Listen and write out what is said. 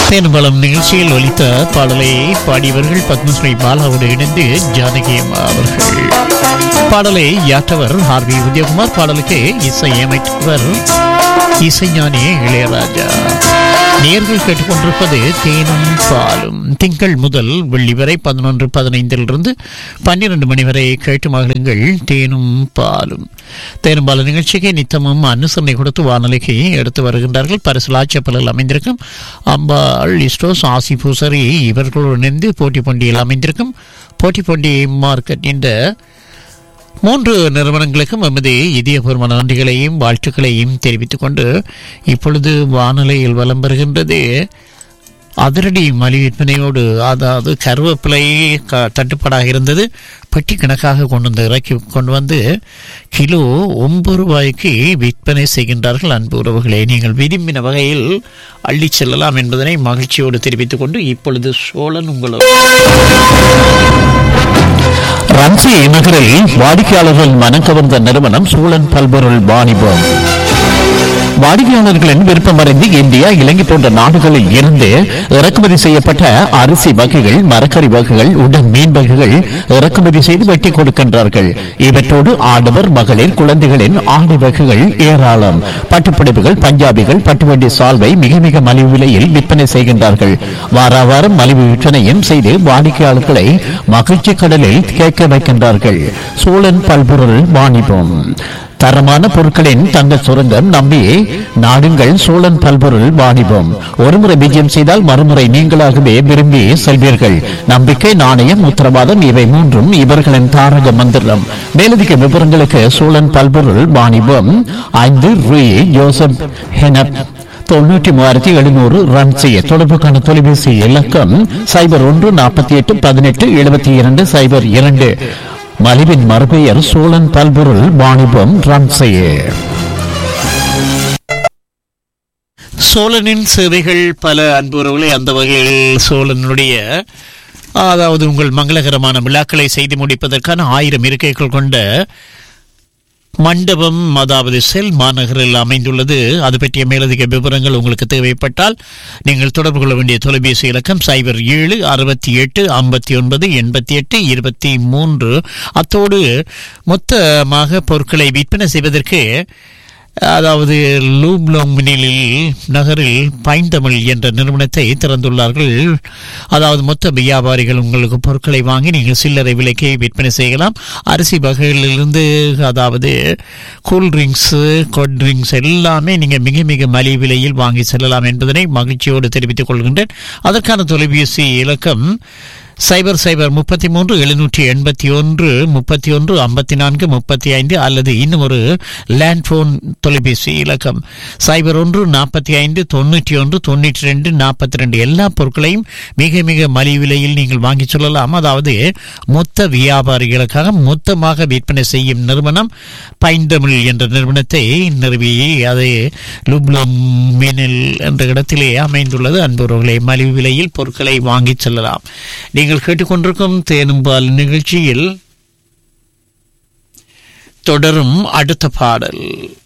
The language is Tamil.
தேனுபலம் நிகழ்ச்சியில் ஒலித்த பாடலை பாடியவர்கள் பத்மஸ்ரீ பாலாவோடு இணைந்து ஜானகி அம்மா அவர்கள் பாடலை யாற்றவர் ஆர் வி உதயகுமார் பாடலுக்கு இசையமைத்தவர் இசைஞானி இளையராஜா நேர்கள் கேட்டுக்கொண்டிருப்பது தேனும் பாலும் திங்கள் முதல் வெள்ளி வரை பதினொன்று பதினைந்திலிருந்து பன்னிரண்டு மணி வரை கேட்டு மகளுங்கள் தேனும் பாலும் தேனும் பாலும் நிகழ்ச்சிக்கு நித்தமும் அனுசரணை கொடுத்து வானொலிக்கு எடுத்து வருகின்றார்கள் பரிசலாச்சப்பலில் அமைந்திருக்கும் அம்பாள் இஸ்டோஸ் ஆசி பூசரி இவர்களோடு இணைந்து போட்டி பண்டிகையில் அமைந்திருக்கும் போட்டி பண்டிகை மார்க்கெட் என்ற மூன்று நிறுவனங்களுக்கும் எமது இதயபூர்வமான நன்றிகளையும் வாழ்த்துக்களையும் தெரிவித்துக் கொண்டு இப்பொழுது வானொலியில் வலம் வருகின்றது அதிரடி மலி விற்பனையோடு அதாவது கருவேப்பிலை க தட்டுப்பாடாக இருந்தது பெட்டி கணக்காக கொண்டு வந்து இறக்கி கொண்டு வந்து கிலோ ஒன்பது ரூபாய்க்கு விற்பனை செய்கின்றார்கள் அன்பு உறவுகளே நீங்கள் விரும்பின வகையில் அள்ளிச் செல்லலாம் என்பதனை மகிழ்ச்சியோடு தெரிவித்துக் கொண்டு இப்பொழுது சோழன் உங்களோடு ரன்சி நகரில் வாடிக்கையாளர்கள் மனம் கவர்ந்த நிறுவனம் சூழன் பல்பொருள் வாணிபம் வாடிக்கையாளர்களின் விருப்பமறிந்து இந்தியா இலங்கை போன்ற நாடுகளில் இருந்து இறக்குமதி செய்யப்பட்ட அரிசி வகைகள் மரக்கறி வகைகள் உடன் மீன் வகைகள் இறக்குமதி செய்து வெட்டி கொடுக்கின்றார்கள் இவற்றோடு ஆடவர் மகளிர் குழந்தைகளின் ஆடை வகைகள் ஏராளம் பட்டுப்புடவைகள் பஞ்சாபிகள் பட்டுவண்டி சால்வை மிக மிக மலிவு விலையில் விற்பனை செய்கின்றார்கள் வார வாரம் மலிவு விற்பனையும் செய்து வாடிக்கையாளர்களை மகிழ்ச்சி கடலில் கேட்க வைக்கின்றார்கள் சூழன் பல்பொருள் வாணிபம் தரமான பொருட்களின் தங்க சுரங்கம் நம்பி நாடுங்கள் சோழன் பல்பொருள் வாணிபம் ஒருமுறை விஜயம் செய்தால் மறுமுறை நீங்களாகவே விரும்பி செல்வீர்கள் நம்பிக்கை நாணயம் உத்தரவாதம் இவை மூன்றும் இவர்களின் தாரக மந்திரம் மேலதிக விவரங்களுக்கு சோழன் பல்பொருள் வாணிபம் ஐந்து ரூ ஜோசப் ஹெனப் தொண்ணூற்றி மூவாயிரத்தி எழுநூறு ரன் செய்ய தொடர்புக்கான தொலைபேசி இலக்கம் சைபர் ஒன்று நாற்பத்தி எட்டு பதினெட்டு எழுபத்தி இரண்டு சைபர் இரண்டு மலிவின் மறுபெயர் சோழன் பல்பொருள் வாணிபம் ரன் செய்ய சோழனின் சேவைகள் பல அன்புறவுகளை அந்த வகையில் சோழனுடைய அதாவது உங்கள் மங்களகரமான விழாக்களை செய்து முடிப்பதற்கான ஆயிரம் இருக்கைகள் கொண்ட மண்டபம் அதாவது செல் மாநகரில் அமைந்துள்ளது அது பற்றிய மேலதிக விவரங்கள் உங்களுக்கு தேவைப்பட்டால் நீங்கள் தொடர்பு கொள்ள வேண்டிய தொலைபேசி இலக்கம் சைபர் ஏழு அறுபத்தி எட்டு ஐம்பத்தி ஒன்பது எண்பத்தி எட்டு இருபத்தி மூன்று அத்தோடு மொத்தமாக பொருட்களை விற்பனை செய்வதற்கு அதாவது லூப்லோமினில் நகரில் பைந்தமிழ் என்ற நிறுவனத்தை திறந்துள்ளார்கள் அதாவது மொத்த வியாபாரிகள் உங்களுக்கு பொருட்களை வாங்கி நீங்கள் சில்லறை விலைக்கு விற்பனை செய்யலாம் அரிசி வகைகளிலிருந்து அதாவது கூல் ட்ரிங்க்ஸு கோல்ட் ட்ரிங்க்ஸ் எல்லாமே நீங்கள் மிக மிக மலிவு விலையில் வாங்கி செல்லலாம் என்பதனை மகிழ்ச்சியோடு தெரிவித்துக் கொள்கின்றேன் அதற்கான தொலைபேசி இலக்கம் சைபர் சைபர் முப்பத்தி மூன்று எழுநூற்றி எண்பத்தி ஒன்று முப்பத்தி ஒன்று ஐம்பத்தி நான்கு முப்பத்தி ஐந்து அல்லது இன்னும் ஒரு லேண்ட் போன் தொலைபேசி இலக்கம் சைபர் ஒன்று நாற்பத்தி ஐந்து தொண்ணூற்றி ஒன்று தொண்ணூற்றி ரெண்டு நாற்பத்தி ரெண்டு எல்லா பொருட்களையும் மிக மிக மலிவு விலையில் நீங்கள் வாங்கி சொல்லலாம் அதாவது மொத்த வியாபாரிகளுக்காக மொத்தமாக விற்பனை செய்யும் நிறுவனம் பைந்தமிழ் என்ற நிறுவனத்தை நிறுவி அது லுப்ளம் மீனில் என்ற இடத்திலே அமைந்துள்ளது அன்புறவுகளை மலிவு விலையில் பொருட்களை வாங்கி செல்லலாம் நீங்கள் கேட்டுக்கொண்டிருக்கும் தேனும்பால் நிகழ்ச்சியில் தொடரும் அடுத்த பாடல்